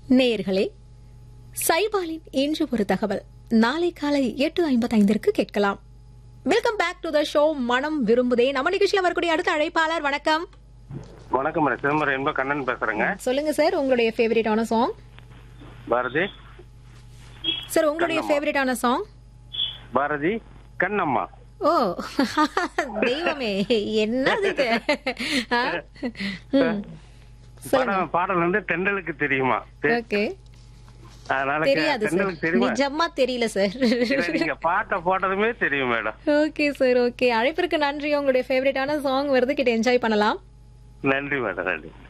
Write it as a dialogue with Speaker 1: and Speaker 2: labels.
Speaker 1: நேயர்களே சைபாலின் இன்று ஒரு தகவல் நாளை காலை எட்டு ஐம்பத்தைந்திற்கு கேட்கலாம் welcome back to the show மனம் விரும்புதே நம்ம நிகழ்ச்சியில வரக்கூடிய அடுத்த அழைப்பாளர் வணக்கம்
Speaker 2: வணக்கம் மேடம் சிதம்பரம் என்ப கண்ணன் பேசுறேங்க
Speaker 1: சொல்லுங்க சார் உங்களுடைய ஃபேவரட்டான சாங்
Speaker 2: பாரதி
Speaker 1: சார் உங்களுடைய ஃபேவரட்டான சாங்
Speaker 2: பாரதி கண்ணம்மா
Speaker 1: ஓ தெய்வமே என்னது இது ஆ? ம். சொல்லுங்க
Speaker 2: படம் பாடல் வந்து தெண்டலுக்கு தெரியுமா தெ-
Speaker 1: ஓகே
Speaker 2: அதனால கே-
Speaker 1: தெரியாது சார்
Speaker 2: தெண்டலுக்கு தெரியுமா
Speaker 1: நிஜமா தெரியல சார்
Speaker 2: இல்ல, நீங்க பாட்டை போட்டதுமே தெரியும் மேடம்
Speaker 1: ஓகே சார் ஓகே அழைப்பிற்கு நன்றி உங்களுடைய ஃபேவரட்டான சாங் வருது கிட்ட என்ஜாய் பண்ணலாம்
Speaker 2: நன்றி மேடம் நன்றி